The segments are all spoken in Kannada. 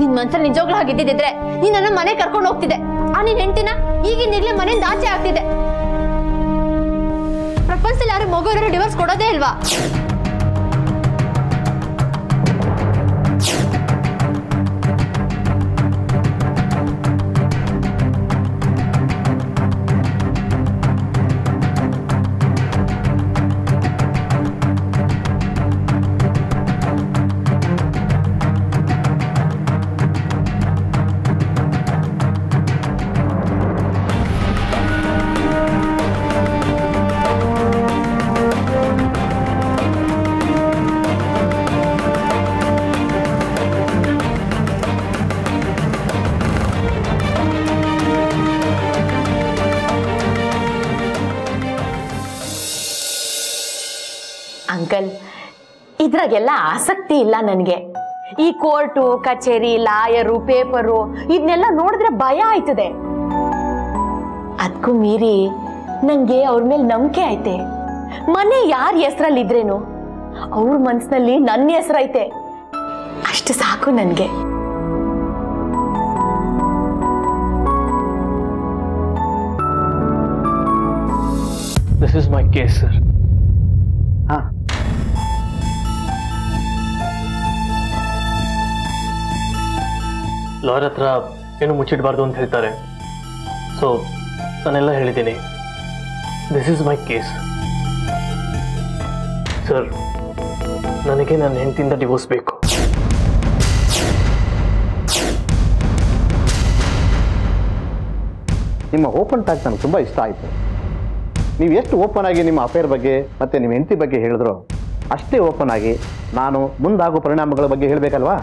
ನಿನ್ ಮನ್ಸಲ್ಲಿ ನಿಜವಾಗ್ಲೂ ಹಾಗಿದ್ದಿದ್ರೆ ನೀನ್ ನನ್ನ ಮನೆ ಕರ್ಕೊಂಡು ಹೋಗ್ತಿದ್ದೆ ಆ ನಿನ್ ಹೆಂಡತಿನ ಈಗಿನಿರ್ಲಿ ಮನೆಯಿಂದ ಆಚೆ ಆಗ್ತಿದ್ದೆ ಪ್ರಪಂಚದಲ್ಲಿ ಯಾರು ಮಗು ಡಿವೋರ್ಸ್ ಕೊಡೋದೇ ಇಲ್ವಾ ಅಂಕಲ್ ಇದ್ರಾಗೆಲ್ಲ ಆಸಕ್ತಿ ಇಲ್ಲ ನನಗೆ ಈ ಕೋರ್ಟು ಕಚೇರಿ ಲಾಯರು ಪೇಪರು ಇದನ್ನೆಲ್ಲ ನೋಡಿದ್ರೆ ಭಯ ಆಯ್ತದೆ ಅದಕ್ಕೂ ಮೀರಿ ನಂಗೆ ಅವ್ರ ಮೇಲೆ ನಂಬಿಕೆ ಐತೆ ಮನೆ ಯಾರ ಹೆಸ್ರಲ್ಲಿ ಇದ್ರೇನು ಅವ್ರ ಮನ್ಸಿನಲ್ಲಿ ನನ್ನ ಹೆಸರೈತೆ ಅಷ್ಟು ಸಾಕು ನನಗೆ this is my case sir ಹಾ ಲಾಯರ್ ಹತ್ರ ಏನು ಮುಚ್ಚಿಡಬಾರ್ದು ಅಂತ ಹೇಳ್ತಾರೆ ಸೊ ನಾನೆಲ್ಲ ಹೇಳಿದ್ದೀನಿ this is my case sir ನನಗೆ ನನ್ನ ಹೆಂಡತಿಯಿಂದ ಡಿವೋರ್ಸ್ ಬೇಕು ನಿಮ್ಮ ಓಪನ್ ಟಾಕ್ ನನಗೆ ತುಂಬ ಇಷ್ಟ ಆಯಿತು ನೀವು ಎಷ್ಟು ಓಪನ್ ಆಗಿ ನಿಮ್ಮ ಅಫೇರ್ ಬಗ್ಗೆ ಮತ್ತು ನಿಮ್ಮ ಹೆಂಡತಿ ಬಗ್ಗೆ ಹೇಳಿದ್ರೋ ಅಷ್ಟೇ ಓಪನ್ ಆಗಿ ನಾನು ಮುಂದಾಗೋ ಪರಿಣಾಮಗಳ ಬಗ್ಗೆ ಹೇಳಬೇಕಲ್ವಾ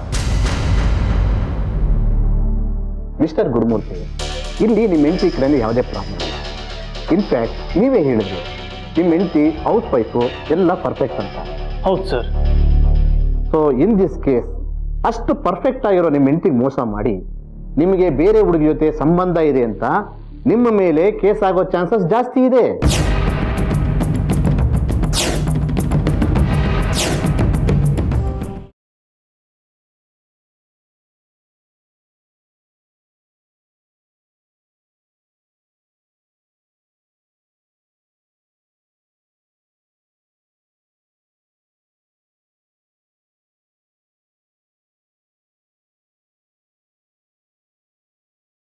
ಮಿಸ್ಟರ್ ಗುರುಮೂರ್ತಿ ಇಲ್ಲಿ ನಿಮ್ಮ ಹೆಂಡತಿ ಕಡೆಯಿಂದ ಯಾವುದೇ ಪ್ರಾಬ್ಲಮ್ ಇಲ್ಲ ಇನ್ಫ್ಯಾಕ್ಟ್ ನೀವೇ ಹೇಳಿದ್ರಿ ನಿಮ್ಮ ಹೆಂಡತಿ ಹೌಸ್ ವೈಫು ಎಲ್ಲ ಪರ್ಫೆಕ್ಟ್ ಅಂತ ಹೌದು sir so in this case ಅಷ್ಟು ಪರ್ಫೆಕ್ಟ್ ಆಗಿರೋ ನಿಮ್ಮ ಹೆಂಡತಿಗೆ ಮೋಸ ಮಾಡಿ ನಿಮಗೆ ಬೇರೆ ಹುಡುಗಿ ಜೊತೆ ಸಂಬಂಧ ಇದೆ ಅಂತ ನಿಮ್ಮ ಮೇಲೆ ಕೇಸ್ ಆಗೋ ಚಾನ್ಸಸ್ ಜಾಸ್ತಿ ಇದೆ